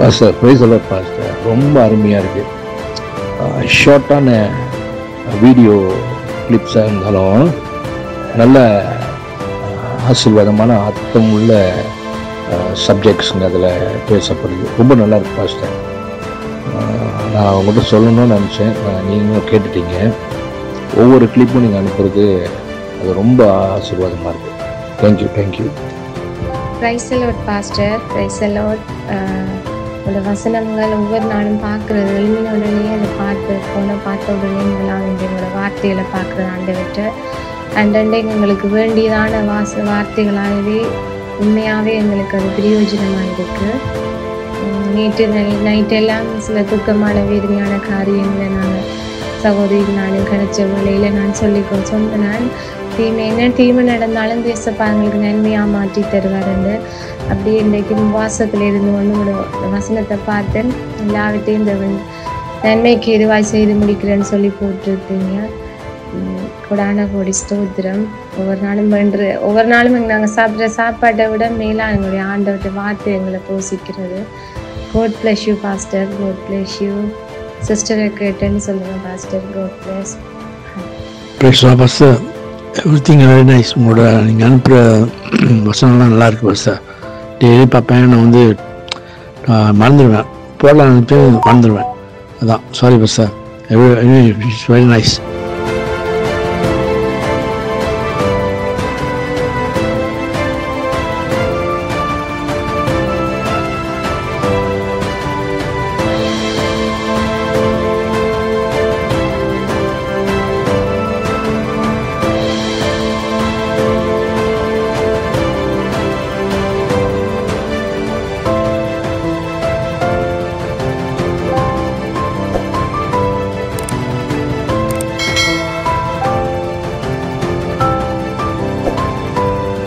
pastor price அல்ல pastor ரொம்ப அருமையாக இருக்குது ஷார்ட்டான வீடியோ கிளிப்ஸாக இருந்தாலும் நல்ல அஹ், ஆசீர்வாதமான அர்த்தம் உள்ள சப்ஜெக்ட்ஸுங்க அதில் பேசப்படுது ரொம்ப நல்லா இருக்கு பாஸ்டர் அஹ், நான் உங்கள்கிட்ட சொல்லணும்னு நினச்சேன் நீங்களும் கேட்டுட்டீங்க ஒவ்வொரு கிளிப்பும் நீங்கள் அனுப்புறது அது ரொம்ப ஆசீர்வாதமாக இருக்குது thank you thank you praise a lot pastor praise a lot உங்களோட வசனங்கள் ஒவ்வொரு நாளும் பார்க்குறது எழுதின உடனே அதை பார்த்து ஃபோனை பார்த்த உடனே எங்களால் எங்களோட வார்த்தைகளை பார்க்குறது ஆண்டவர்கிட்ட அண்டண்டை எங்களுக்கு வேண்டியதான வாச வார்த்தைகளாகவே உண்மையாகவே எங்களுக்கு அது பிரயோஜனமாக இருக்குது நேற்று நைட்டெல்லாம் சில துக்கமான வேதனையான காரியங்களை நாங்கள் சகோதரி நானும் கிடைச்ச வேலையில் நான் சொல்லி சொன்ன நான் தீமை என்ன தீமை நடந்தாலும் தேசப்பா எங்களுக்கு நன்மையாக மாற்றி தருவாருன்னு அப்படியே இன்றைக்கு வாசத்தில் இருந்து கொண்டு உங்களோட வசனத்தை பார்த்து எல்லாவற்றையும் இந்த வ- நன்மைக்கு எதுவாய் செய்து முடிக்கிறேன்னு சொல்லி போட்டிருக்கீங்க உம், கொடான கோடி ஸ்தோத்திரம் ஒவ்வொரு நாளும் வென்று ஒவ்வொரு நாளும் நாங்கள் சாப்பிட்ற சாப்பாட்டை விட மேலாக எங்களுடைய ஆண்டவர்கிட்ட வார்த்தை எங்களை போசிக்கிறது God bless you pastor God bless you சிஸ்டரை கேட்டேன்னு சொல்லுங்கள் பாஸ்டர் கோட் பிளஸ் பிரேஷா பஸ்ஸு எவ்ரி திங் வெரி நைஸ் உங்களோட நீங்கள் அனுப்புகிற வசனம்லாம் நல்லா இருக்கு பஸ்ஸை டெய்லி பார்ப்பேன் நான் வந்து ஆஹ், மறந்துடுவேன் போடலாம் நினைச்சு மறந்துடுவேன் அதான் சாரி பஸ்ஸா எவ்ரி இட்ஸ் வெரி நைஸ்